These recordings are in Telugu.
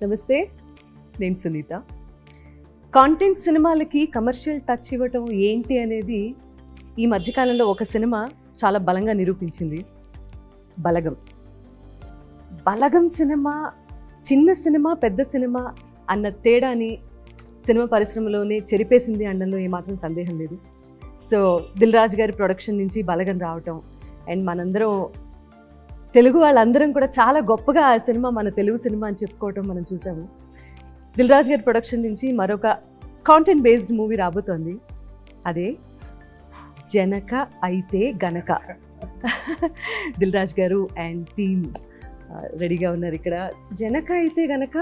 నమస్తే నేను సునీత కాంటెంట్ సినిమాలకి కమర్షియల్ టచ్ ఇవ్వటం ఏంటి అనేది ఈ మధ్యకాలంలో ఒక సినిమా చాలా బలంగా నిరూపించింది బలగం బలగం సినిమా చిన్న సినిమా పెద్ద సినిమా అన్న తేడాని సినిమా పరిశ్రమలోనే చెరిపేసింది అనడంలో ఏమాత్రం సందేహం లేదు సో దిల్ రాజు గారి ప్రొడక్షన్ నుంచి బలగం రావటం అండ్ మనందరం తెలుగు వాళ్ళందరం కూడా చాలా గొప్పగా ఆ సినిమా మన తెలుగు సినిమా అని చెప్పుకోవటం మనం చూసాము దిల్ రాజు గారి ప్రొడక్షన్ నుంచి మరొక కాంటెంట్ బేస్డ్ మూవీ రాబోతోంది అదే జనక అయితే గనక దిల్ రాజు గారు అండ్ టీమ్ రెడీగా ఉన్నారు ఇక్కడ Janaka Aithe Ganaka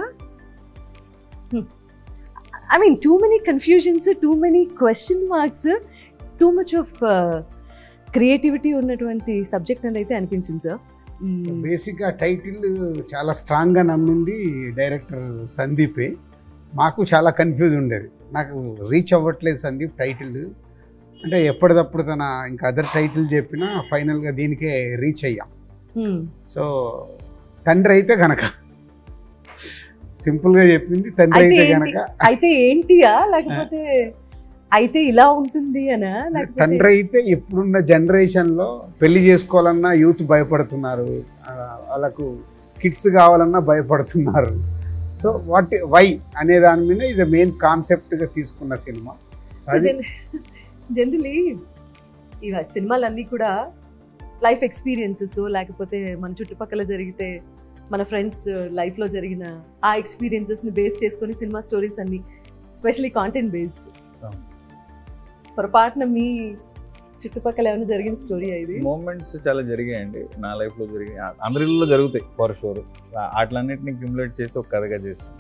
I mean too many confusions too many question marks too much of creativity ఉన్నటువంటి సబ్జెక్ట్ అని అయితే అనిపించింది సార్ బేసిక్గా టైటిల్ చాలా స్ట్రాంగ్గా నమ్మింది డైరెక్టర్ సందీపే మాకు చాలా కన్ఫ్యూజ్ ఉండేది నాకు రీచ్ అవ్వట్లేదు సందీప్ టైటిల్ అంటే ఎప్పటికప్పుడు తన ఇంకా అదర్ టైటిల్ చెప్పినా ఫైనల్గా దీనికే రీచ్ అయ్యాం సో తండ్రి అయితే గనక సింపుల్గా చెప్పింది తండ్రి అయితే అయితే ఏంటి? గనక అయితే ఏంటియా లేకపోతే అయితే ఇలా ఉంటుంది అనా లేకపోతే తండ్రి అయితే ఇప్పుడున్న జనరేషన్లో పెళ్లి చేసుకోవాలన్నా యూత్ భయపడుతున్నారు ఆ, వాళ్ళకు కిడ్స్ కావాలన్నా భయపడుతున్నారు సో వాట్ వై అనే దాని మీద ఈజ్ అ మెయిన్ కాన్సెప్ట్గా తీసుకున్న సినిమా అది జనరలీ ఇవ సినిమాలన్నీ కూడా లైఫ్ ఎక్స్పీరియన్సెస్ లేకపోతే మన చుట్టుపక్కల జరిగితే మన ఫ్రెండ్స్ లైఫ్లో జరిగిన ఆ ఎక్స్పీరియన్సెస్ని బేస్ చేసుకొని సినిమా స్టోరీస్ అన్ని స్పెషలీ కాంటెంట్ బేస్డ్ అవును. పొరపాటున మీ చుట్టుపక్కల ఏమైనా జరిగిన స్టోరీ ఇది మూమెంట్స్ చాలా జరిగాయండి నా లైఫ్లో జరిగాయి అందరిలో జరుగుతాయి ఫర్ షూర్ వాటిలన్నిటిని క్యూములేట్ చేసి ఒక కథగా చేస్తాను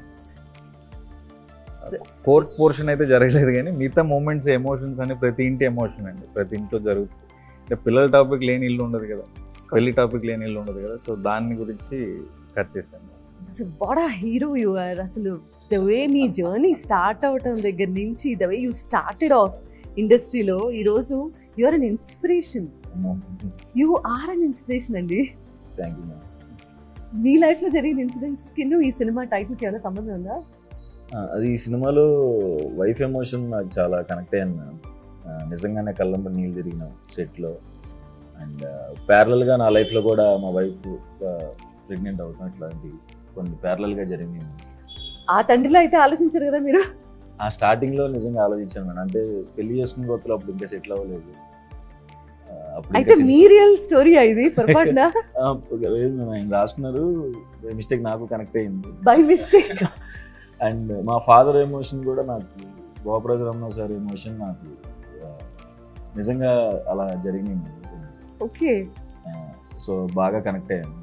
కోర్ట్ పోర్షన్ అయితే జరగలేదు కానీ మిగతా మూమెంట్స్ ఎమోషన్స్ అని ప్రతి ఇంటి ఎమోషన్ అండి ప్రతి ఇంట్లో జరుగుతుంది అంటే పిల్లల టాపిక్ లేని ఇల్లు ఉండదు కదా పెళ్లి టాపిక్ లేని ఇల్లు ఉండదు కదా సో దాని గురించి కట్ చేశాను అసలు what uh hero you are అసలు ద వే మీ జర్నీ స్టార్ట్ అవటం దగ్గర నుంచి the way you started off ఇండస్ట్రీలో ఈరోజు you are an inspiration you are an inspiration అండి థ్యాంక్ యూ మ్యామ్ మీ లైఫ్లో జరిగిన ఇన్సిడెంట్స్ కింద ఈ సినిమా టైటిల్కి ఏమైనా సంబంధం ఉందా అది ఈ సినిమాలో వైఫ్ ఎమోషన్ నాకు చాలా కనెక్ట్ అయ్యాను మ్యామ్ ఆ, నిజంగానే కళ్ళంబ నీళ్ళు తిరిగిన సెట్లో అండ్ ప్యారలల్గా నా లైఫ్లో కూడా మా వైఫ్ ప్రెగ్నెంట్ అవుతాం ఇట్లాంటి కొన్ని ప్యారలల్గా జరిగింది ఆ తండ్రిలో అయితే ఆలోచించారు కదా మీరు ఆ స్టార్టింగ్లో నిజంగా ఆలోచించాను మేడం అంటే పెళ్లి చేసుకున్న కొత్తలో అప్పుడు ఇంకా సెటిల్ అవ్వలేదు ఆ, అప్పుడు అయితే ఇంకా మీ రియల్ స్టోరీ ఇది పొరపాటున ఆ, లేదు మేడం ఆయన రాసుకున్నారు మిస్టేక్ నాకు కనెక్ట్ అయింది బై మిస్టేక్ అండ్ మా ఫాదర్ ఎమోషన్ కూడా నాకు గోపరాజు రమణ సార్ ఎమోషన్ నాకు ఆ, నిజంగా అలా జరిగింది ఓకే సో బాగా కనెక్ట్ అయ్యాను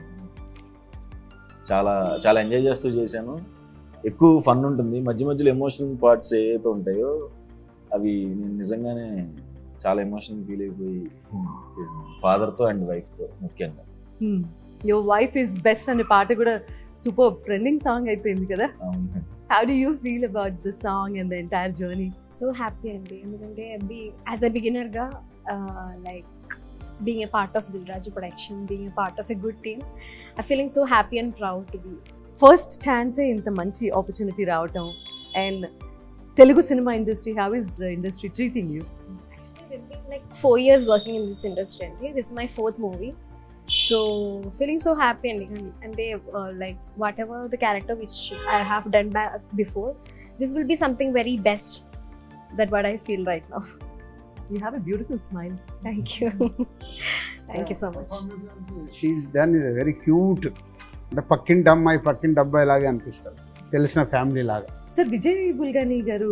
చాలా చాలా ఎంజాయ్ చేస్తూ చేశాను ఎక్కువ ఫన్ ఉంటుంది మధ్య మధ్యలో ఎమోషనల్ పార్ట్స్ ఏవైతే ఉంటాయో అవి నేను నిజంగానే చాలా ఎమోషనల్ ఫీల్ అయిపోయి చేశాను ఫాదర్తో అండ్ వైఫ్తో ముఖ్యంగా యువర్ వైఫ్ ఇస్ బెస్ట్ అనే పాట కూడా సూపర్ ట్రెండింగ్ సాంగ్ అయిపోయింది కదా అవును how do you feel about the song and the entire journey so happy అండి ఎందుకంటే బీ యాజ్ అ బిగినర్గా like being a part of Dil Raju production being a part of a good team I feeling so happy and proud to be first ఛాన్సే ఇంత మంచి ఆపర్చునిటీ రావటం and Telugu cinema industry have is industry treating you Actually, it's been like four years working in this industry. And this is my fourth movie. So feeling so happy and and they uh, like whatever the character which I have done back before, this will be something very best. That what I feel right now. You have a beautiful smile Thank you. Thank you so much. She done is very cute అంటే పక్కింటి అమ్మాయి పక్కింటి అబ్బాయి లాగే అనిపిస్తారు తెలిసిన ఫ్యామిలీ లాగా సార్ విజయ్ బుల్గాని గారు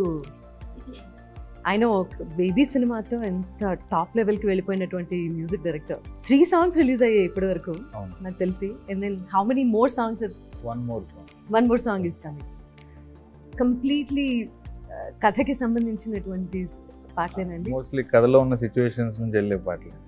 ఆయన ఒక బేబీ సినిమాతో ఎంత టాప్ లెవెల్కి వెళ్ళిపోయినటువంటి music director three songs release అయ్యాయి ఇప్పటి వరకు అవును నాకు తెలిసి and then how many more songs one more song one more song is coming completely కథకి సంబంధించినటువంటి పాటలేనండి మోస్ట్లీ కథలో ఉన్న సిచ్యువేషన్స్ నుంచి వెళ్ళే పాటలు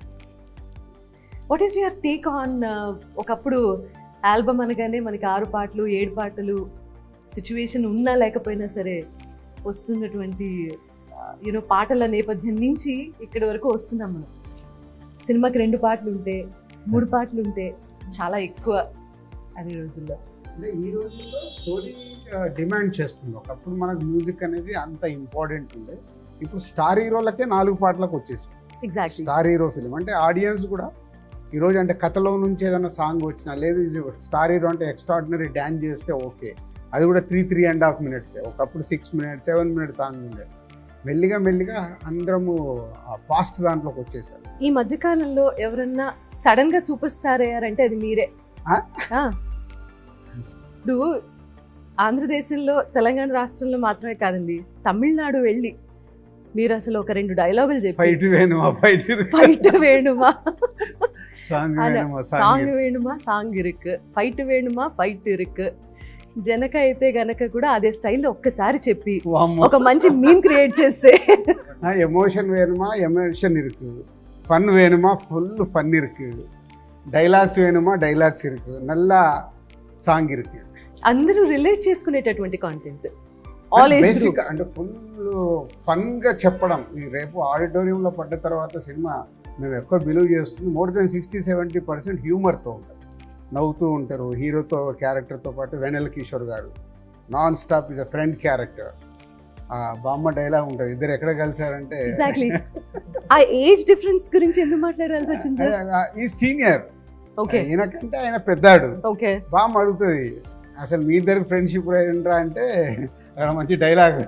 what is your take on ఒకప్పుడు ఆల్బమ్ అనగానే మనకి ఆరు పాటలు ఏడు పాటలు సిచ్యువేషన్ ఉన్నా లేకపోయినా సరే వస్తున్నటువంటి యూనో పాటల నేపథ్యం నుంచి ఇక్కడి వరకు వస్తున్నాం మనం సినిమాకి రెండు పాటలు ఉంటే మూడు పాటలు ఉంటే చాలా ఎక్కువ అనే రోజుల్లో అంటే ఈ రోజుల్లో స్టోరీ డిమాండ్ చేస్తుంది ఒకప్పుడు మనకు మ్యూజిక్ అనేది అంత ఇంపార్టెంట్ ఉండే ఇప్పుడు స్టార్ హీరోలకే నాలుగు పాటలకు వచ్చేసి ఎగ్జాక్ట్లీ స్టార్ హీరో ఫిలిం అంటే ఆడియన్స్ కూడా ఈరోజు అంటే కథలో నుంచి ఏదైనా సాంగ్ వచ్చినా లేదు ఇది స్టార్ హీరో అంటే ఎక్స్ట్రాడినరీ డ్యాన్స్ చేస్తే ఓకే అది కూడా three three and half minutes ఒకప్పుడు six minutes seven minutes song ఉండే మెల్లిగా మెల్లిగా అందరము ఫాస్ట్ దాంట్లోకి వచ్చేసారు ఈ మధ్యకాలంలో ఎవరన్నా సడన్ గా సూపర్ స్టార్ అయ్యారంటే అది మీరే ఆ? ఆ. ఇప్పుడు ఆంధ్రదేశంలో తెలంగాణ రాష్ట్రంలో మాత్రమే కాదండి తమిళనాడు వెళ్ళి మీరు అసలు ఒక రెండు డైలాగులు చెప్పి ఫైట్ వేణుమా ఫైట్ ఫైట్ వేణుమా సాంగ్ అదే, వేణుమా సాంగ్ సాంగ్ వేణుమా సాంగ్ ఇరుక్ ఫైట్ వేణుమా ఫైట్ ఇరుక్ జనక అయితే గనక కూడా అదే స్టైల్లో ఒక్కసారి చెప్పి ఒక మంచి మీన్ క్రియేట్ చేస్తే எமோஷன் வேணுமா எமோஷன் இருக்கு ஃபன் வேணுமா ஃபுல் ஃபன் இருக்கு டைலாக்ஸ் வேணுமா டைலாக்ஸ் இருக்கு நல்லா சாங் இருக்கு అందరూ రిలేట్ చేసుకునేటటువంటి కాంటెంట్ ఆల్ ఏజ్ బేసిక్ అంటే ఫుల్ ఫన్ గా చెప్పడం ఈ రేపు ఆడిటోరియంలో పడ్డ తర్వాత సినిమా మేము ఎక్కువ బిలీవ్ చేస్తుంది more than sixty seventy percent హ్యూమర్తో ఉంటుంది నవ్వుతూ ఉంటారు హీరోతో క్యారెక్టర్తో పాటు Vennela Kishore garu non stop is a friend character ఆ బామ్మ డైలాగ్ ఉంటుంది ఇద్దరు ఎక్కడ కలిసారంటే ఎగ్జాక్ట్లీ ఆ ఏజ్ డిఫరెన్స్ గురించి ఎందుకు మాట్లాడాల్సి వచ్చింది సార్ ఈ సీనియర్ ఓకే ఈయనకంటే ఆయన పెద్దాడు ఓకే బాగా అడుగుతుంది అసలు మీ ఇద్దరికి ఫ్రెండ్షిప్ ఏంట్రా అంటే అక్కడ మంచి డైలాగ్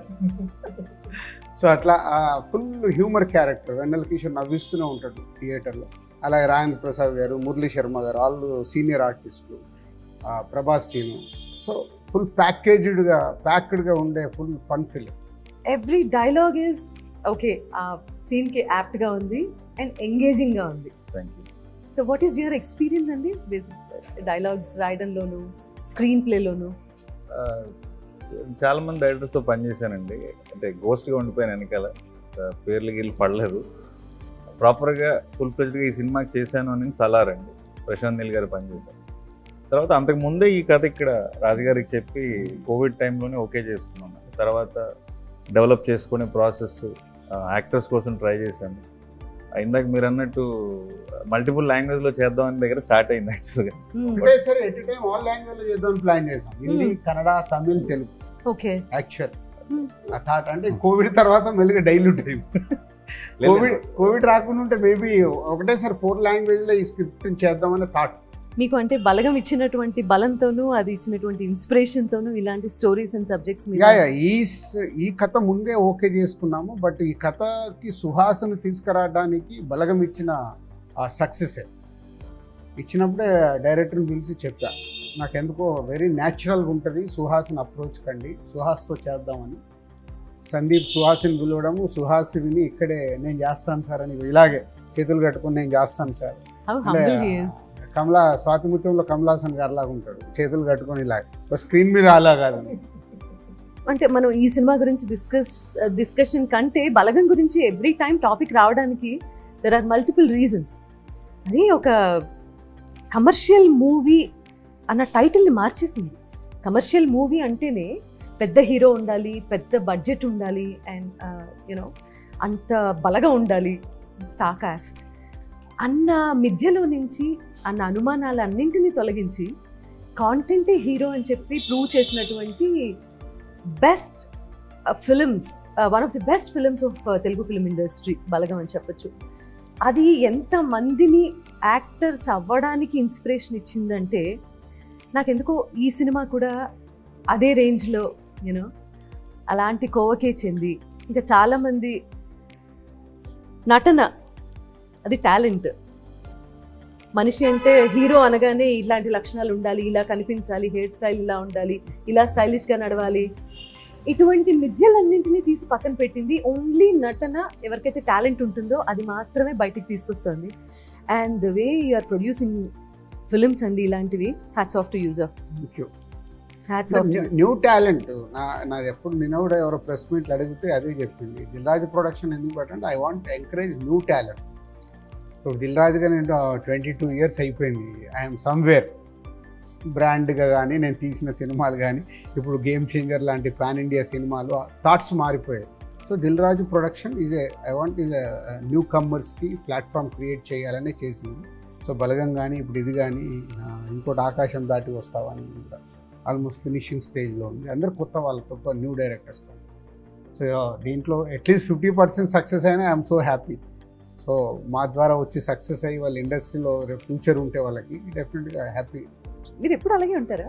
సో అట్లా full humour character Vennela Kishore నవ్విస్తూనే ఉంటాడు థియేటర్లో అలాగే రాజేంద్ర ప్రసాద్ గారు మురళీ శర్మ గారు వాళ్ళు సీనియర్ ఆర్టిస్టులు ఆ, ప్రభాస్ సీను సో ఫుల్ ప్యాకేజ్డ్గా ప్యాక్డ్గా ఉండే full fun film every dialogue is okay ఆ సీన్ కి యాప్ట్ గా ఉంది అండ్ ఎంగేజింగ్ గా ఉంది thank you so what is your experience అండి డైలాగ్స్ రాయడంలోను స్క్రీన్ ప్లేలోను ఆ, చాలా మంది డైరెక్టర్స్తో పనిచేశానండి అంటే గోస్ట్గా ఉండిపోయాను వెనకాల ఆ, పేర్లు గీళ్ళు పడలేదు ప్రాపర్గా ఫుల్ ఫ్లెజ్డ్గా ఈ సినిమాకి చేశాను అని సలార్ అండి ప్రశాంత్ నీల్ గారు పనిచేశాను తర్వాత అంతకు ముందే ఈ కథ ఇక్కడ రాజుగారికి చెప్పి కోవిడ్ టైంలోనే ఓకే చేసుకున్నాను తర్వాత డెవలప్ చేసుకునే ప్రాసెస్ యాక్టర్స్ కోసం ట్రై చేశాను ఆ, ఇందాక మీరు అన్నట్టు మల్టిపుల్ లాంగ్వేజ్లో చేద్దామని దగ్గర స్టార్ట్ అయింది యాక్చువల్గా ఒకటేసారి ఎట్ టైం ఆల్ లాంగ్వేజ్ చేద్దాం ప్లాన్ చేసాం Hindi Kannada Tamil Telugu okay actual Hmm. ఆ థాట్ అంటే కోవిడ్ తర్వాత మెల్లిగా డైల్యూట్ అయింది కోవిడ్ కోవిడ్ రాకుండా ఉంటే మేబీ ఒకటేసారి ఫోర్ లాంగ్వేజ్ లో ఈ స్క్రిప్ట్ చేద్దామని థాట్ మీకు అంటే బలగం ఇచ్చినటువంటి బలంతోనూ అది ఇచ్చినటువంటి ఇన్స్పిరేషన్ తోనూ ఇలాంటి స్టోరీస్ అండ్ సబ్జెక్ట్స్ మీద యా యా ఈ స- ఈ కథ ముందే ఓకే చేసుకున్నాము బట్ ఈ కథకి సుహాసను తీసుకురావడానికి బలగం ఇచ్చిన ఆ సక్సెస్ ఇచ్చినప్పుడే డైరెక్టర్ని పిలిచి చెప్పా నాకెందుకో వెరీ న్యాచురల్గా ఉంటుంది సుహాస్ని అప్రోచ్ కండి సుహాస్తో చేద్దామని సందీప్ సుహాసిని పిలవడము సుహాస్ విని ఇక్కడే నేను చేస్తాను సార్ అని ఇలాగే చేతులు కట్టుకొని నేను చేస్తాను సార్ How అంటే humble he is. కమలా స్వాతిముత్యంలో కమలాసన్ గారు లాగా ఉంటాడు చేతులు కట్టుకొని ఇలా స్క్రీన్ మీద అలా కాదు అంటే మనం ఈ సినిమా గురించి డిస్కస్ డిస్కషన్ కంటే బలగం గురించి ఎవ్రీ టైం టాపిక్ రావడానికి దెర్ ఆర్ మల్టిపుల్ రీజన్స్ అది ఒక కమర్షియల్ మూవీ అన్న టైటిల్ని మార్చేసింది కమర్షియల్ మూవీ అంటేనే పెద్ద హీరో ఉండాలి పెద్ద బడ్జెట్ ఉండాలి అండ్ యూనో అంత బలగా ఉండాలి స్టార్ కాస్ట్ అన్న మిథ్యలో నుంచి అన్న అనుమానాలు అన్నింటినీ తొలగించి కాంటెంటే హీరో అని చెప్పి ప్రూవ్ చేసినటువంటి best films one of the best films of Telugu film industry Balagam అని చెప్పొచ్చు అది ఎంత మందిని యాక్టర్స్ అవ్వడానికి ఇన్స్పిరేషన్ ఇచ్చిందంటే నాకెందుకో ఈ సినిమా కూడా అదే రేంజ్లో యూనో అలాంటి కోవకే చెంది ఇంకా చాలామంది నటన అది టాలెంట్ మనిషి అంటే హీరో అనగానే ఇలాంటి లక్షణాలు ఉండాలి ఇలా కనిపించాలి హెయిర్ స్టైల్ ఇలా ఉండాలి ఇలా స్టైలిష్గా నడవాలి ఇటువంటి మిథ్యలన్నింటినీ తీసి పక్కన పెట్టింది ఓన్లీ నటన ఎవరికైతే టాలెంట్ ఉంటుందో అది మాత్రమే బయటికి తీసుకొస్తుంది and the way are producing films అండి ఇలాంటివి hats off to you sir hats off new talent నా నాది ఎప్పుడు నిన్న కూడా ఎవరో ప్రెస్ మీట్లు అడిగితే అదే చెప్పింది దిల్రాజు ప్రొడక్షన్ ఎందుకు పెట్టంటే I want encourage new talent ఇప్పుడు దిల్రాజుగా నేను ట్వంటీ టూ ఇయర్స్ అయిపోయింది ఐఎమ్ సమ్వేర్ బ్రాండ్గా కానీ నేను తీసిన సినిమాలు కానీ ఇప్పుడు గేమ్ చేంజర్ లాంటి పాన్ ఇండియా సినిమాలు థాట్స్ మారిపోయాయి so Dil Raju production is a I want is new కమ్మర్స్కి ప్లాట్ఫామ్ క్రియేట్ చేయాలనే చేసింది సో బలగం కానీ ఇప్పుడు ఇది కానీ ఆ, ఇంకోటి ఆకాశం దాటి వస్తావని కూడా ఆల్మోస్ట్ ఫినిషింగ్ స్టేజ్లో ఉంది అందరు కొత్త వాళ్ళతో న్యూ డైరెక్టర్స్తో సో దీంట్లో అట్లీస్ట్ ఫిఫ్టీ పర్సెంట్ సక్సెస్ అయినా ఐఎమ్ సో హ్యాపీ సో మా ద్వారా వచ్చి సక్సెస్ అయ్యి వాళ్ళ ఇండస్ట్రీలో రేపు ఫ్యూచర్ ఉంటే వాళ్ళకి డెఫినెట్గా హ్యాపీ మీరు ఎప్పుడు అలాగే ఉంటారా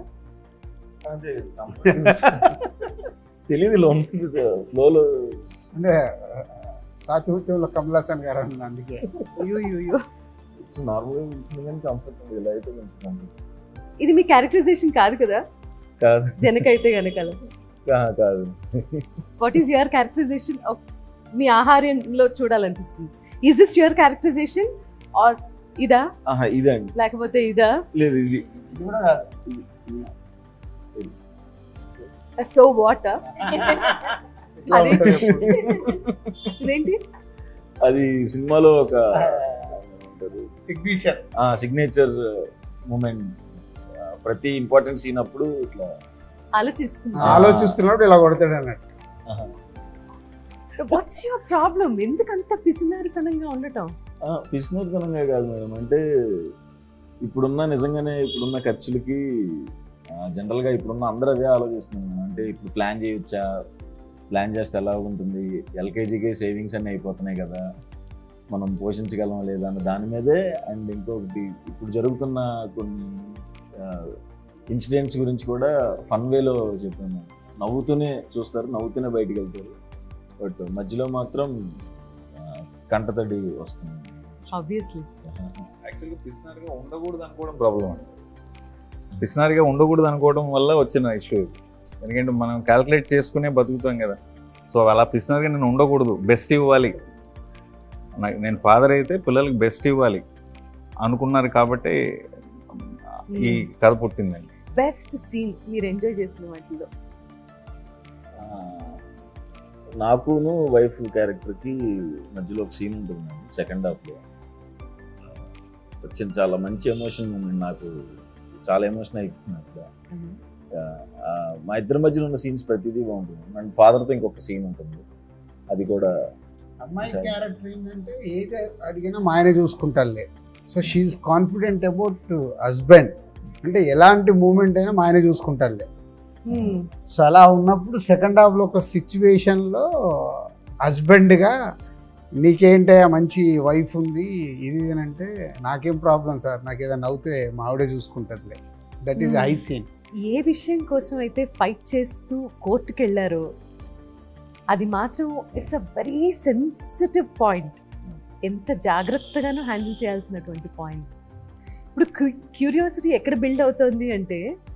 తెలియదు ఇలా ఉంటుంది ఫ్లోలో అంటే సాతిహృత్యంలో కమలాసన్ గారు అన్న అందుకే అయ్యో అయ్యో, అయ్యో నార్మల్గా ఉంటుంది కానీ కంఫర్ట్ ఇలా అయితే కొంచెం comfort. ఇది మీ క్యారెక్టరైజేషన్ కాదు కదా కాదు జనకైతే గనక కా- కాదు వాట్ ఈస్ యువర్ క్యారెక్టరైజేషన్ మీ ఆహార్యంలో చూడాలనిపిస్తుంది is this your characterization or ఇదా ఆహా ఇదండి లేకపోతే ఇదా లేదు ఇది ఇది కూడా కాదు. ఇది- ఇది. సో వాట్ ఇట్లా అది- ఉంటుంది ఎప్పుడు. ఇదేంటి అది సినిమాలో ఒక సిగ్నేచర్ సిగ్నేచర్ మూమెంట్ ప్రతి ఇంపార్టెంట్ సీన్ అప్పుడు ఇట్లా ఆలోచిస్తుంది ఆలోచిస్తున్నప్పుడు ఇలా కొడతాడు అన్నట్టు ఆహా. వాట్స్ యువర్ ప్రాబ్లం ఎందుకంత పిసినారితనంగా ఉండటం ఆ, పిసినరితనంగా కాదు మేడం అంటే ఇప్పుడున్న నిజంగానే ఇప్పుడున్న ఖర్చులకి ఆ, జనరల్గా ఇప్పుడున్న అందరూ అదే ఆలోచిస్తున్నాం అంటే ఇప్పుడు ప్లాన్ చేయొచ్చా ప్లాన్ చేస్తే ఎలా ఉంటుంది ఎల్కేజీకి సేవింగ్స్ అన్నీ అయిపోతున్నాయి కదా మనం పోషించగలమా లేదా అన్న దాని మీదే అండ్ ఇంకొకటి ఇప్పుడు జరుగుతున్న కొన్ని ఇన్సిడెంట్స్ గురించి కూడా ఫన్ వేలో చెప్పాను నవ్వుతూనే చూస్తారు నవ్వుతూనే బయటికి వెళ్తారు బట్ మధ్యలో మాత్రం ఆ, కంటతడి వస్తుంది ఆబ్వియస్లీ యాక్చువల్గా పిసినారిగా ఉండకూడదు అనుకోవడం ప్రాబ్లం అండి పిసినారిగా ఉండకూడదు అనుకోవడం వల్ల వచ్చిన ఇష్యూ ఇది ఎందుకంటే మనం క్యాల్కులేట్ చేసుకునే బతుకుతాం కదా సో అలా పిసినారిగా నేను ఉండకూడదు బెస్ట్ ఇవ్వాలి నాకు నేను ఫాదర్ అయితే పిల్లలకి బెస్ట్ ఇవ్వాలి అనుకున్నారు కాబట్టి ఈ కథ పుట్టిందండి బెస్ట్ సీన్ మీరు ఎంజాయ్ చేసిన వాటిలో ఆ, నాకును వైఫ్ క్యారెక్టర్కి మధ్యలో ఒక సీన్ ఉంటుంది సెకండ్ హాఫ్లో వచ్చిన చాలా మంచి ఎమోషన్ మూమెంట్ నాకు చాలా ఎమోషన్ అయిపోతుంది అక్కడ ఆ, ఆ, మా ఇద్దరి మధ్యలో ఉన్న సీన్స్ ప్రతిదీ బాగుంటుంది అండ్ ఫాదర్తో ఇంకొక సీన్ ఉంటుంది అది కూడా అమ్మాయి సరే. క్యారెక్టర్ ఏంటంటే ఏది అడిగినా మా ఆయన చూసుకుంటారులే so she's confident about husband అంటే ఎలాంటి మూమెంట్ అయినా మా ఆయన చూసుకుంటారులే సో అలా ఉన్నప్పుడు సెకండ్ హాఫ్లో ఒక సిచ్యువేషన్లో హస్బెండ్గా నీకేంటే మంచి వైఫ్ ఉంది ఇది ఇది అని అంటే నాకేం ప్రాబ్లం సార్ నాకు ఏదైనా అవుతే మా ఆవిడే చూసుకుంటుందిలే దట్ ఈస్ Hmm. హై సీన్ ఏ విషయం కోసం అయితే ఫైట్ చేస్తూ కోర్టుకి వెళ్ళారో అది మాత్రం it's a very sensitive point ఎంత జాగ్రత్తగానూ హ్యాండిల్ చేయాల్సినటువంటి పాయింట్ ఇప్పుడు క్యూరియాసిటీ ఎక్కడ బిల్డ్ అవుతుంది అంటే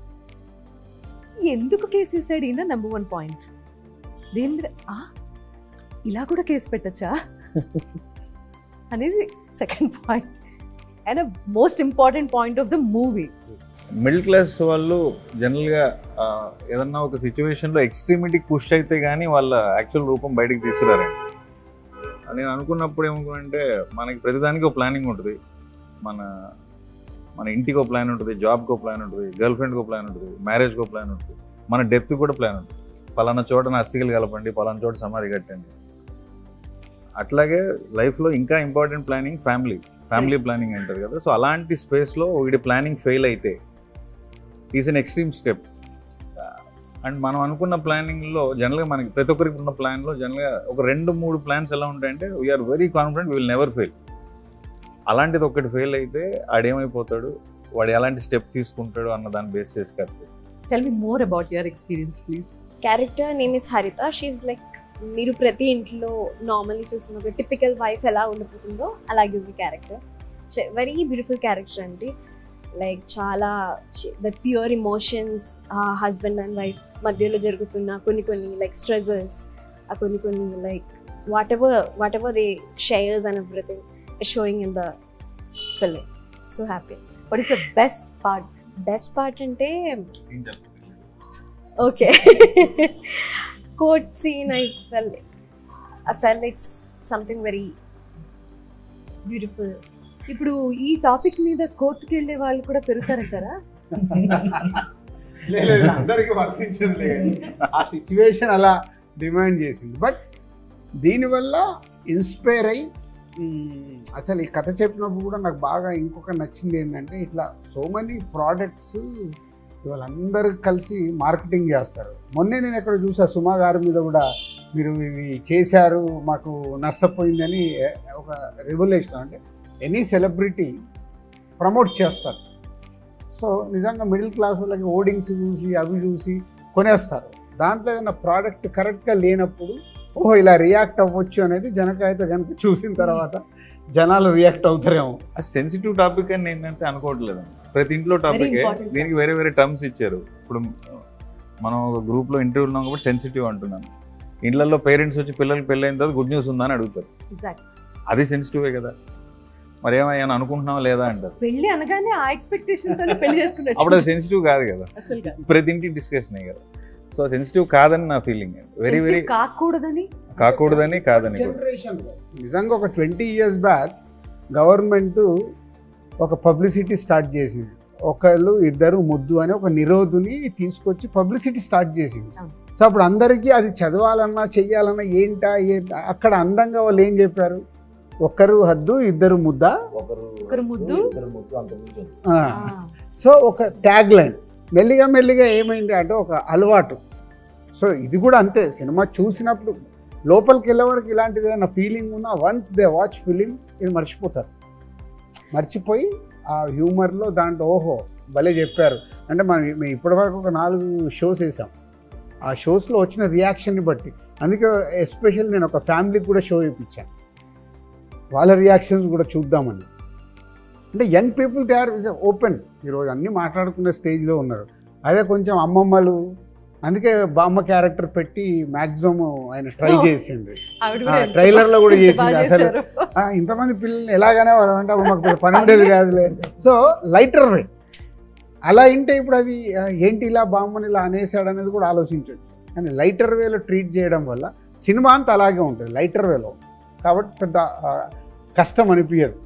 ఎందుకు కేసు వేసాడు ఈయన నెంబర్ వన్ పాయింట్ దేని మీద ఆ, ఇలా కూడా కేసు పెట్టచ్చా అనేది second point and most important point of the movie middle class వాళ్ళు జనరల్గా ఆ, ఏదన్నా ఒక సిచ్యువేషన్లో ఎక్స్ట్రీమిటీకి పుష్ అయితే కానీ వాళ్ళ యాక్చువల్ రూపం బయటికి తీసుకురారండి నేను అనుకున్నప్పుడు ఏమనుకున్నానంటే మనకి ప్రతిదానికి ఒక ప్లానింగ్ ఉంటుంది మన మన ఇంటికి ఒక ప్లాన్ ఉంటుంది జాబ్కి ఒక ప్లాన్ ఉంటుంది గర్ల్ ఫ్రెండ్కి ఒక ప్లాన్ ఉంటుంది మ్యారేజ్కి ఒక ప్లాన్ ఉంటుంది మన డెత్ కూడా ప్లాన్ ఉంటుంది పలానా చోట నా అస్థికలు కలపండి పలానా చోట సమాధి కట్టండి అట్లాగే లైఫ్లో ఇంకా important planning family family planning అంటారు కదా సో అలాంటి స్పేస్లో వీడి ప్లానింగ్ ఫెయిల్ అయితే is an extreme step and మనం అనుకున్న ప్లానింగ్లో జనరల్గా మనకి ప్రతి ఒక్కరికి ఉన్న ప్లాన్లో జనరల్గా ఒక రెండు మూడు ప్లాన్స్ ఎలా ఉంటాయంటే we're very confident will never fail అలాంటిది ఒకటి ఫెయిల్ అయితే ఆడేమైపోతాడు వాడు ఎలాంటి స్టెప్ తీసుకుంటాడు అన్న దాన్ని బేస్ చేసి కట్ చేసి tell me more about your experience please character name is Haritha she like మీరు ప్రతి ఇంట్లో నార్మల్లీ చూస్తున్న ఒక టిపికల్ వైఫ్ ఎలా ఉండిపోతుందో అలాగే ఉంది క్యారెక్టర్ వెరీ బ్యూటిఫుల్ క్యారెక్టర్ అండి లైక్ చాలా the pure emotions husband and wife మధ్యలో జరుగుతున్న కొన్ని కొన్ని లైక్ స్ట్రగుల్స్ ఆ కొన్ని కొన్ని like whatever whatever they shares and everything showing in the film so happy what is the best part best part అంటే Okay. Court scene, I felt, I felt it's something very beautiful. ఇప్పుడు ఈ టాపిక్ మీద కోర్టుకి వెళ్ళే వాళ్ళు కూడా పెరుగుతారంటారా లేదు అందరికి వర్తించదు లేదు ఆ సిచ్యువేషన్ అలా డిమాండ్ చేసింది బట్ దీనివల్ల ఇన్స్పైర్ అయ్యి మ్, అసలు ఈ కథ చెప్పినప్పుడు కూడా నాకు బాగా ఇంకొక నచ్చింది ఏంటంటే ఇట్లా సో మెనీ ప్రోడక్ట్స్ ఇవాళ అందరూ కలిసి మార్కెటింగ్ చేస్తారు మొన్నే నేను ఎక్కడ చూసా సుమా గారి మీద కూడా మీరు ఇవి చేశారు మాకు నష్టపోయిందని ఒక రెవల్యూషన్ అంటే ఎనీ సెలబ్రిటీ ప్రమోట్ చేస్తారు సో నిజంగా మిడిల్ క్లాస్ వాళ్ళకి ఓడింగ్స్ చూసి అవి చూసి కొనేస్తారు దాంట్లో ఏదైనా ప్రోడక్ట్ కరెక్ట్గా లేనప్పుడు ఓహో ఇలా రియాక్ట్ అవ్వచ్చు అనేది జనకైతే కనుక చూసిన తర్వాత జనాలు రియాక్ట్ అవుతారేమో అది సెన్సిటివ్ టాపిక్ అని నేనైతే అనుకోవట్లేదు ప్రతి ఇంట్లో టాపిక్ important. దీనికి వేరే వేరే టర్మ్స్ ఇచ్చారు ఇప్పుడు మనం ఒక గ్రూప్లో ఇంటర్వ్యూ ఉన్నాం కాబట్టి సెన్సిటివ్ అంటున్నాను ఇండ్లలో పేరెంట్స్ వచ్చి పిల్లలకి పెళ్ళైన తర్వాత గుడ్ న్యూస్ ఉందా అని అడుగుతారు ఎగ్జాక్ట్ అది సెన్సిటివే కదా మరి ఏమయ్యా అనుకుంటున్నావా లేదా అంటారు పెళ్లి అనగానే ఆ ఎక్స్పెక్టేషన్ తోనే పెళ్లి చేసుకున్నట్టు అప్పుడు అది సెన్సిటివ్ కాదు కదా అసలు కాదు. ప్రతి ఇంటి డిస్కషన్ కదా సో సెన్సిటివ్ కాదని నా ఫీలింగ్ వెరీ వెరీ Sensitive కాకూడదని కాకూడదని కాదని కూడా. జనరేషన్ నిజంగా ఒక ట్వంటీ ఇయర్స్ బ్యాక్ గవర్నమెంట్ ఒక పబ్లిసిటీ స్టార్ట్ చేసింది ఒకళ్ళు ఇద్దరు ముద్దు అని ఒక నిరోధుని తీసుకొచ్చి పబ్లిసిటీ స్టార్ట్ చేసింది అవును. సో అప్పుడు అందరికీ అది చదవాలన్నా చెయ్యాలన్నా ఏంటా ఏంటా అక్కడ అందంగా వాళ్ళు ఏం చెప్పారు ఒకరు హద్దు ఇద్దరు ముద్ద ఒకరు ఒకరు ముద్దు, ఇద్దరు ముద్దు అంత మించి ఉంది. ఆ. సో ఒక ట్యాగ్ లైన్ మెల్లిగా మెల్లిగా ఏమైంది అంటే ఒక అలవాటు సో ఇది కూడా అంతే సినిమా చూసినప్పుడు లోపలికి వెళ్ళే వరకు ఇలాంటిది ఏదైనా ఫీలింగ్ ఉన్నా వన్స్ దే వాచ్ ఫిలిం ఇది మర్చిపోతారు మర్చిపోయి ఆ హ్యూమర్లో దాంట్లో ఓహో భలే చెప్పారు అంటే మనం మేము ఇప్పటివరకు ఒక నాలుగు షోస్ వేసాం ఆ షోస్లో వచ్చిన రియాక్షన్ని బట్టి అందుకే ఎస్పెషల్ నేను ఒక ఫ్యామిలీకి కూడా షో ఇప్పించాను వాళ్ళ రియాక్షన్స్ కూడా చూద్దామని అంటే young people they are open ఈరోజు అన్నీ మాట్లాడుకునే స్టేజ్లో ఉన్నారు అదే కొంచెం అమ్మమ్మలు అందుకే బామ్మ క్యారెక్టర్ పెట్టి మ్యాక్సిమం ఆయన ట్రై Oh. చేసింది ఆవిడ ఆ, కూడా ఎంత- trailer లో కూడా ఎంత చేసింది బాగా అసలు. చేశారు. "ఆ, ఇంతమంది పిల్లల్ని ఎలాగనే అంటే అప్పుడు మాకు పెద్ద పని ఉండేది కాదులే సో లైటర్ వే అలా ఇంటే ఇప్పుడు అది ఆ, ఏంటి ఇలా బామ్మని ఇలా అనేసాడు అనేది కూడా ఆలోచించవచ్చు కానీ లైటర్ వేలో ట్రీట్ చేయడం వల్ల సినిమా అంతా అలాగే ఉంటుంది లైటర్ వేలో కాబట్టి పెద్ద ఆ, కష్టం అనిపించదు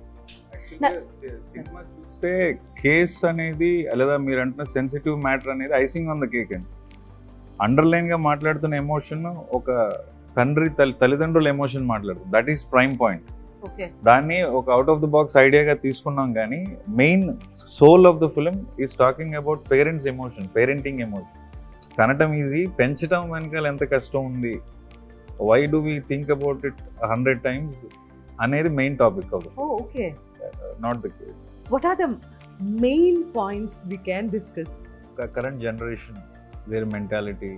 సినిమా చూస్తే కేస్ అనేది లేదా మీరు అంటున్న సెన్సిటివ్ మ్యాటర్ అనేది ఐసింగ్ ఆన్ ద కేక్ అండి అండర్లైన్ గా మాట్లాడుతున్న ఎమోషన్ ఒక తండ్రి తల్లి తల్లిదండ్రుల ఎమోషన్ మాట్లాడుతుంది that is prime point okay దాన్ని ఒక అవుట్ ఆఫ్ ద బాక్స్ ఐడియాగా తీసుకున్నాం కానీ main soul of the film is talking about parents emotion parenting emotion కనటం ఈజీ పెంచడం వెనకాల ఎంత కష్టం ఉంది why do we think about it hundred times అనేది main topic of oh okay not the case what are the main points we can discuss current generation their mentality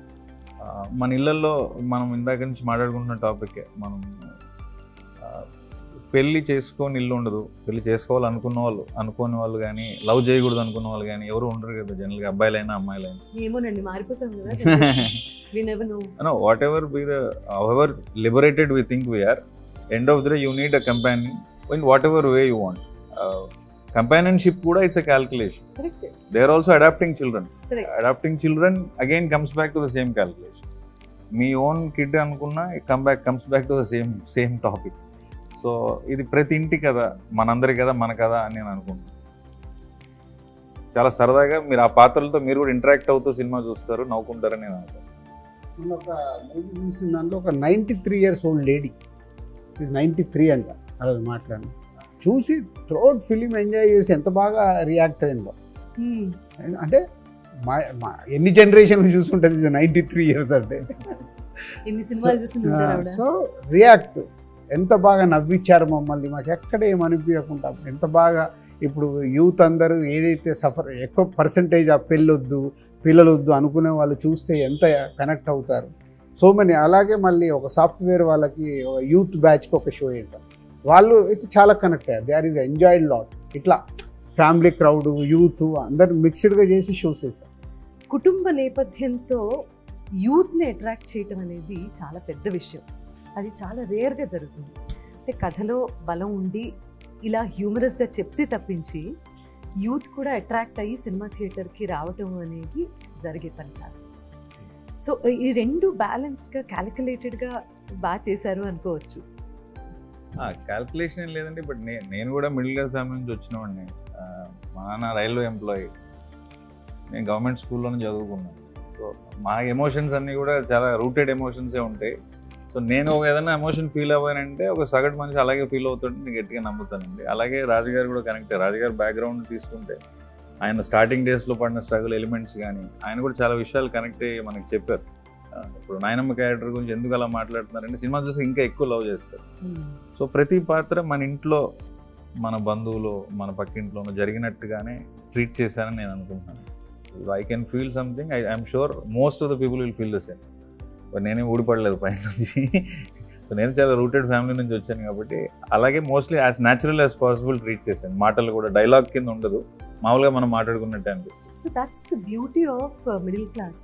మన ఇళ్ళల్లో మనం ఇందాక నుంచి మాట్లాడుకుంటున్న టాపిక్ మనం ఆ, పెళ్లి చేసుకొని ఇల్లు ఉండదు పెళ్లి చేసుకోవాలనుకున్న వాళ్ళు అనుకోని వాళ్ళు కానీ లవ్ చేయకూడదు అనుకున్న వాళ్ళు కానీ ఎవరు ఉండరు కదా జనరల్గా అబ్బాయిలైనా అమ్మాయిలైనా ఏమోనండి మారిపోతాం కదా we never know no whatever be the however liberated we think we are end of the day you need a companion in whatever way you want uh, companionship kuda is a calculation correct they are also adapting children Correct. adapting children again comes back to the same calculation మీ ఓన్ కిడ్ అనుకున్నా come back comes back to the same same topic so ఇది ప్రతి ఇంటి కదా మనందరి కదా మన కదా అని నేను అనుకుంటున్నాను చాలా సరదాగా మీరు ఆ పాత్రలతో మీరు కూడా ఇంటరాక్ట్ అవుతూ సినిమా చూస్తారు నవ్వుకుంటారని నేను అనుకుంటున్నాను మొన్న ఒక మూవీ చూసిన దాంట్లో ఒక ninety three years old lady ఇది నైంటీ త్రీ అంట ఆ రోజు మాట్లాడి చూసి థ్రోట్ ఫిలిం ఎంజాయ్ చేసి ఎంత బాగా రియాక్ట్ అయిందో అంటే మా మా ఎన్ని జనరేషన్లు చూసుంటుంది నైంటీ త్రీ ఇయర్స్ అంటే ఎన్ని సినిమాలు చూసి ఉంటారు ఆవిడ సో రియాక్ట్ ఎంత బాగా నవ్వించారు మమ్మల్ని మాకు ఎక్కడ ఏమనిపించకుండా ఎంత బాగా ఇప్పుడు యూత్ అందరూ ఏదైతే సఫర్ ఎక్కువ పర్సంటేజ్ ఆ పెళ్ళొద్దు పిల్లలొద్దు అనుకునే వాళ్ళు చూస్తే ఎంత కనెక్ట్ అవుతారు సో మనీ అలాగే మళ్ళీ ఒక సాఫ్ట్వేర్ వాళ్ళకి యూత్ బ్యాచ్కి ఒక షో వేసాం వాళ్ళు అయితే చాలా కనెక్ట్ అయ్యారు they are is enjoyed lot ఇట్లా ఫ్యామిలీ క్రౌడ్ యూత్ అందరు మిక్స్డ్గా చేసి షోస్ వేసాం కుటుంబ నేపథ్యంతో యూత్ని అట్రాక్ట్ చేయటం అనేది చాలా పెద్ద విషయం అది చాలా రేర్గా జరుగుతుంది అంటే కథలో బలం ఉండి ఇలా హ్యూమరస్గా చెప్తే తప్పించి యూత్ కూడా అట్రాక్ట్ అయ్యి సినిమా థియేటర్కి రావటం అనేది జరిగే పని కాదు సో ఈ రెండు బ్యాలెన్స్డ్గా క్యాలిక్యులేటెడ్గా బాగా చేశారు అనుకోవచ్చు క్యాల్కులేషన్ ఏం లేదండి బట్ నే నేను కూడా మిడిల్ క్లాస్ ఫ్యామిలీ నుంచి వచ్చినవాడిని ఆ, మా నాన్న రైల్వే ఎంప్లాయీ నేను గవర్నమెంట్ స్కూల్లోనే చదువుకున్నాను సో మా ఎమోషన్స్ అన్నీ కూడా చాలా రూటెడ్ ఎమోషన్సే ఉంటాయి సో నేను ఒక ఏదైనా ఎమోషన్ ఫీల్ అవ్వానంటే ఒక సగటు మనిషి అలాగే ఫీల్ అవుతుంటే నేను గట్టిగా నమ్ముతానండి అలాగే రాజుగారు కూడా కనెక్ట్ రాజుగారు బ్యాక్గ్రౌండ్ తీసుకుంటే ఆయన స్టార్టింగ్ డేస్లో పడిన స్ట్రగుల్ ఎలిమెంట్స్ కానీ ఆయన కూడా చాలా విషయాలు కనెక్ట్ అయ్యి మనకి చెప్పారు ఆ, ఇప్పుడు నాయనమ్మ క్యారెక్టర్ గురించి ఎందుకు అలా మాట్లాడుతున్నారంటే సినిమా చూసి ఇంకా ఎక్కువ లవ్ చేస్తారు సో ప్రతి పాత్ర మన ఇంట్లో మన బంధువులు మన పక్కింట్లోనూ జరిగినట్టుగానే ట్రీట్ చేశానని నేను అనుకుంటున్నాను I can feel something I I'm sure most of the people will feel the same నేనేం ఊడిపడలేదు పైన నుంచి సో నేను చాలా రూటెడ్ ఫ్యామిలీ నుంచి వచ్చాను కాబట్టి అలాగే mostly as natural as possible treat చేశాను మాటలు కూడా డైలాగ్ కింద ఉండదు మామూలుగా మనం మాట్లాడుకున్నట్టే అనిపిస్తుంది so that's the beauty of middle class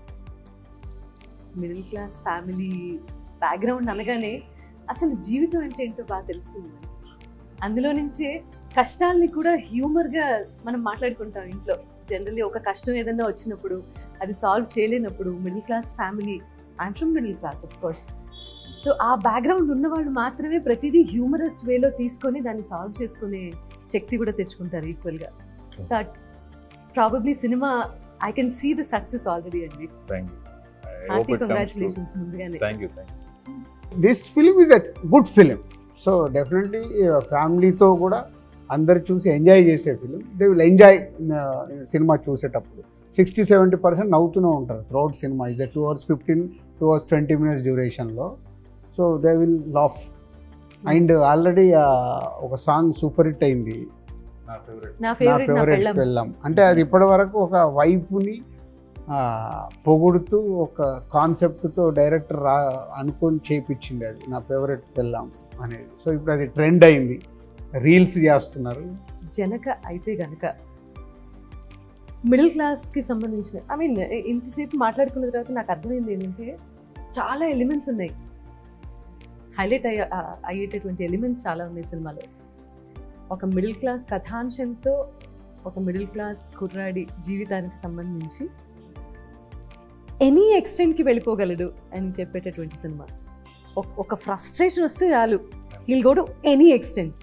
middle class family background అనగానే అసలు జీవితం అంటే ఏంటో బాగా తెలుస్తుంది అందులో నుంచే కష్టాల్ని కూడా హ్యూమర్గా మనం మాట్లాడుకుంటాం ఇంట్లో జనరల్లీ ఒక కష్టం ఏదైనా వచ్చినప్పుడు అది సాల్వ్ చేయలేనప్పుడు middle class family I'm from middle class of course so ఆ బ్యాక్గ్రౌండ్ ఉన్నవాళ్ళు మాత్రమే ప్రతిదీ హ్యూమరస్ వేలో తీసుకొని దాన్ని సాల్వ్ చేసుకునే శక్తి కూడా తెచ్చుకుంటారు ఈక్వల్గా సో ప్రాబబ్లీ సినిమా I can see the success already అండి థ్యాంక్ యూ హార్టీ కంగ్రాచులేషన్స్ ముందుగానే thank you thank you this film is a good film so definitely ఫ్యామిలీతో కూడా అందరు చూసి ఎంజాయ్ చేసే ఫిలిం దే విల్ ఎంజాయ్ సినిమా చూసేటప్పుడు సిక్స్టీ సెవెంటీ పర్సెంట్ నవ్వుతూనే ఉంటారు త్రూఅవుట్ సినిమా is two hours fifteen two hours twenty minutes డ్యూరేషన్లో so they will laugh and already ఒక సాంగ్ సూపర్ హిట్ అయింది నా ఫేవరెట్ నా నా ఫేవరెట్ నా ఫేవరెట్ పెళ్ళం పెళ్ళం అంటే అది ఇప్పటి వరకు ఒక వైఫ్ని పొగుడుతూ ఒక కాన్సెప్ట్తో డైరెక్టర్ రా అనుకొని చేపించింది అది నా ఫేవరెట్ పెళ్ళం అనేది సో ఇప్పుడు అది ట్రెండ్ అయింది రీల్స్ చేస్తున్నారు జనక అయితే గనక మిడిల్ క్లాస్కి సంబంధించిన ఐ మీన్ ఇంతసేపు మాట్లాడుకున్న తర్వాత నాకు అర్థమైంది ఏంటంటే చాలా ఎలిమెంట్స్ ఉన్నాయి హైలైట్ అయ్యే ఆ- అయ్యేటటువంటి ఎలిమెంట్స్ చాలా ఉన్నాయి సినిమాలో ఒక మిడిల్ క్లాస్ కథాంశంతో ఒక మిడిల్ క్లాస్ కుర్రాడి జీవితానికి సంబంధించి ఎనీ ఎక్స్టెంట్కి వెళ్ళిపోగలడు అని చెప్పేటటువంటి సినిమా ఒక- ఒక ఫ్రస్ట్రేషన్ వస్తే చాలు he'll go to any extent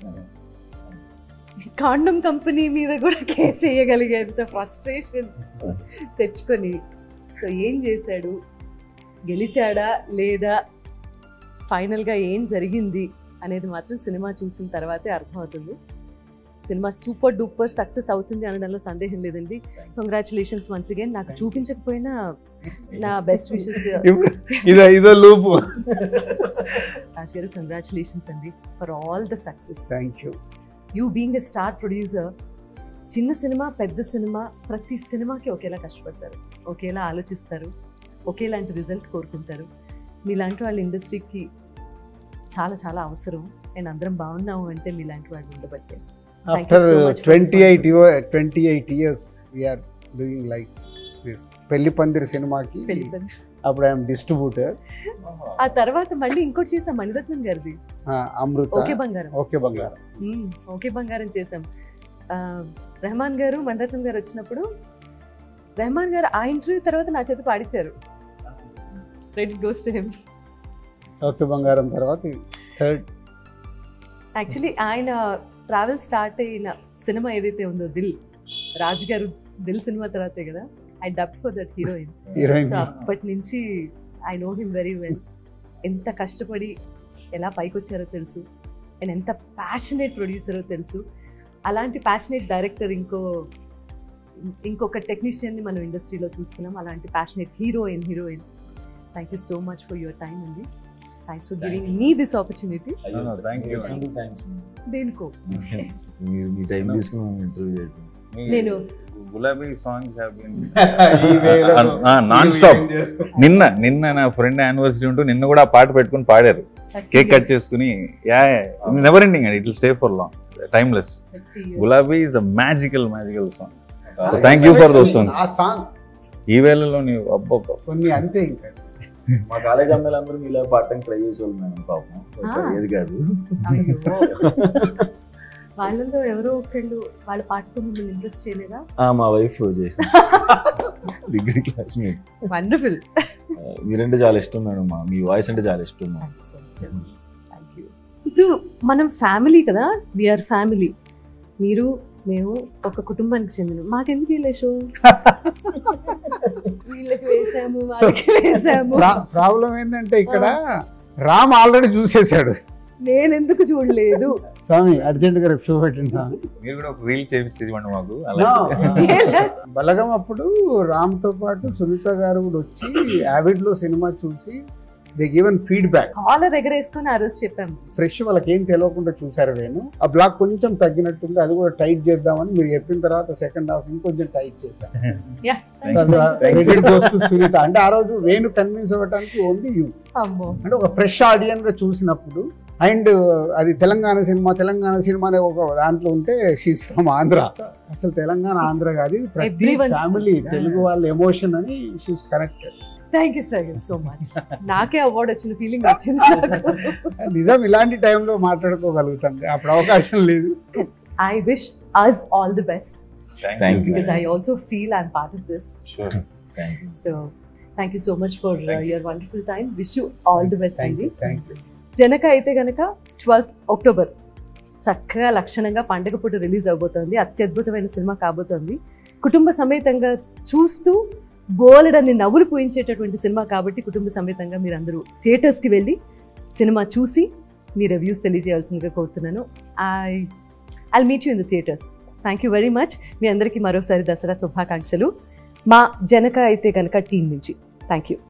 condom company మీద కూడా కేసు వేయగలిగేంత ఫ్రస్ట్రేషన్ తెచ్చుకొని సో ఏం చేశాడు గెలిచాడా లేదా ఫైనల్గా ఏం జరిగింది అనేది మాత్రం సినిమా చూసిన తర్వాతే అర్థమవుతుంది సినిమా సూపర్ డూపర్ సక్సెస్ అవుతుంది అనడంలో సందేహం లేదండి కంగ్రాచులేషన్స్ వన్స్ అగైన్ నాకు చూపించకపోయినా నా బెస్ట్ విషెస్ ఇప్పుడు ఇదో ఇదో లూపు రాజ్ గారు కంగ్రాచులేషన్స్ అండి for all the success thank you you being a star producer చిన్న సినిమా పెద్ద సినిమా ప్రతి సినిమాకి ఒకేలా కష్టపడతారు ఒకేలా ఆలోచిస్తారు ఒకేలాంటి రిజల్ట్ కోరుకుంటారు మీలాంటి వాళ్ళ ఇండస్ట్రీకి చాలా చాలా అవసరం అండ్ అందరం బాగున్నాము అంటే మీలాంటి వాళ్ళు ఉండబట్టే Thank you after so much for twenty this eight twenty eight years we're doing like this Pelli Pandiri సినిమాకి పెళ్లి పని. అప్పుడు ఐఎమ్ డిస్ట్రిబ్యూటర్ ఆ తర్వాత మళ్ళీ ఇంకోటి చేసాం మణిరత్నం గారిది అమృత ఓకే బంగారం ఓకే బంగారం మ్మ్. ఓకే బంగారం చేసాం ఆ, రెహమాన్ గారు మణిరత్నం గారు వచ్చినప్పుడు రెహమాన్ గారు ఆ ఇంటర్వ్యూ తర్వాత నా చేత పాడించారు credit goes to him okay Bangaram తర్వాత థర్డ్ యాక్చువల్లీ ఆయన ట్రావెల్ స్టార్ట్ అయిన సినిమా ఏదైతే ఉందో దిల్ రాజు గారు దిల్ సినిమా తర్వాతే కదా I dub for that heroine heroine so అప్పటి నుంచి I know him very well ఎంత కష్టపడి ఎలా పైకి వచ్చారో తెలుసు అండ్ ఎంత ప్యాషనేట్ ప్రొడ్యూసరో తెలుసు అలాంటి ప్యాషనేట్ డైరెక్టర్ ఇంకో ఇంకొక టెక్నీషియన్ని మనం ఇండస్ట్రీలో చూస్తున్నాం అలాంటి passionate heroine heroine thank you so much for your time అండి thanks for giving me this opportunity No, no, thank you. Thanks దేనికో మీరు మీ టైం తీసుకుని ఇంటర్వ్యూ చేయడం నేను గులాబీ సాంగ్స్ నాన్ స్టాప్ నిన్న నిన్న నా ఫ్రెండ్ యానివర్సరీ ఉంటూ నిన్న కూడా ఆ పాట పెట్టుకుని పాడారు కేక్ కట్ చేసుకుని యా నెవర్ ఎండింగ్ అండి it will stay for long timeless Gulabi is a magical magical song So thank you for those songs. ఆ సాంగ్ ఈ వేళలో నీవు అబ్బబ్బ కొన్ని అంతే ఇంకా మా కాలేజ్ అమ్మాయిలందరూ మీలా పాడటానికి ట్రై చేసేవాళ్ళు మేడం పాపం Ah. ఏది కాదు వాళ్ళలో ఎవరో ఒకళ్ళు వాళ్ళ పాటతో మిమ్మల్ని ఇంట్రెస్ట్ చేయలేదా ఆ, మా వైఫ్ చేసింది డిగ్రీ క్లాస్మేట్ వండర్ఫుల్ మీరంటే చాలా ఇష్టం మేడం మా మీ వాయిస్ అంటే చాలా ఇష్టం మా ఇప్పుడు మనం ఫ్యామిలీ కదా విఆర్ ఫ్యామిలీ మీరు మేము ఒక కుటుంబానికి చెందిన మాకెందుకు వీళ్ళ షో వీళ్ళకి వేసాము వాళ్ళకి వేసాము ప్రాబ్లం ఏంటంటే ఇక్కడ రామ్ ఆల్రెడీ చూసేశాడు నేను ఎందుకు చూడలేదు స్వామి అర్జెంట్గా రేపు షో పెట్టండి స్వామి మీరు కూడా ఒక రీల్ చేయించి ఇవ్వండి మాకు No. అలాగే బలగం అప్పుడు రామ్తో పాటు సునీత గారు కూడా వచ్చి యావిడ్లో సినిమా చూసి దే గివెన్ ఫీడ్బ్యాక్ కాలర్ ఎగరేసుకొని ఆ రోజు చెప్పాము ఫ్రెష్ వాళ్ళకి ఏం తెలియకుండా చూసారు నేను ఆ బ్లాక్ కొంచెం తగ్గినట్టుంది అది కూడా టైట్ చేద్దామని మీరు చెప్పిన తర్వాత సెకండ్ హాఫ్ ఇంకొంచెం టైట్ చేశాను Credit goes to సునీత అంటే ఆ రోజు వేణు కన్విన్స్ అవ్వడానికి ఓన్లీ యూ అమ్మో అంటే ఒక ఫ్రెష్ ఆడియన్స్ గా చూసినప్పుడు అండ్ అది తెలంగాణ సినిమా తెలంగాణ సినిమా అనే ఒక దాంట్లో ఉంటే షీస్ ఫ్రమ్ ఆంధ్ర అసలు తెలంగాణ ఆంధ్ర కాదు ప్రతి Everyone's- ఫ్యామిలీ తెలుగు వాళ్ళ ఎమోషన్ అని she's connected thank you sir so much నాకే అవార్డు వచ్చిన ఫీలింగ్ వచ్చింది నాకు నిజం ఇలాంటి టైంలో మాట్లాడుకోగలుగుతాం అప్పుడు అవకాశం లేదు I wish us all the best Thank you. Because I also feel I'm part of this sure thank you so thank you so much for Thank you. Your wonderful time wish you all the best thank అండి you thank you Janaka Aithe Ganaka twelfth October చక్కగా లక్షణంగా పండగ పూట రిలీజ్ అవబోతోంది అత్యద్భుతమైన సినిమా కాబోతోంది కుటుంబ సమేతంగా చూస్తూ బోలెడన్ని నవ్వులు పూయించేటటువంటి సినిమా కాబట్టి కుటుంబ సమేతంగా మీరు అందరూ థియేటర్స్కి వెళ్ళి సినిమా చూసి మీ రివ్యూస్ తెలియజేయాల్సిందిగా కోరుతున్నాను I I meet you in the theatres thank you very much మీ అందరికీ మరోసారి దసరా శుభాకాంక్షలు మా జనక అయితే కనుక టీం నుంచి థ్యాంక్ యూ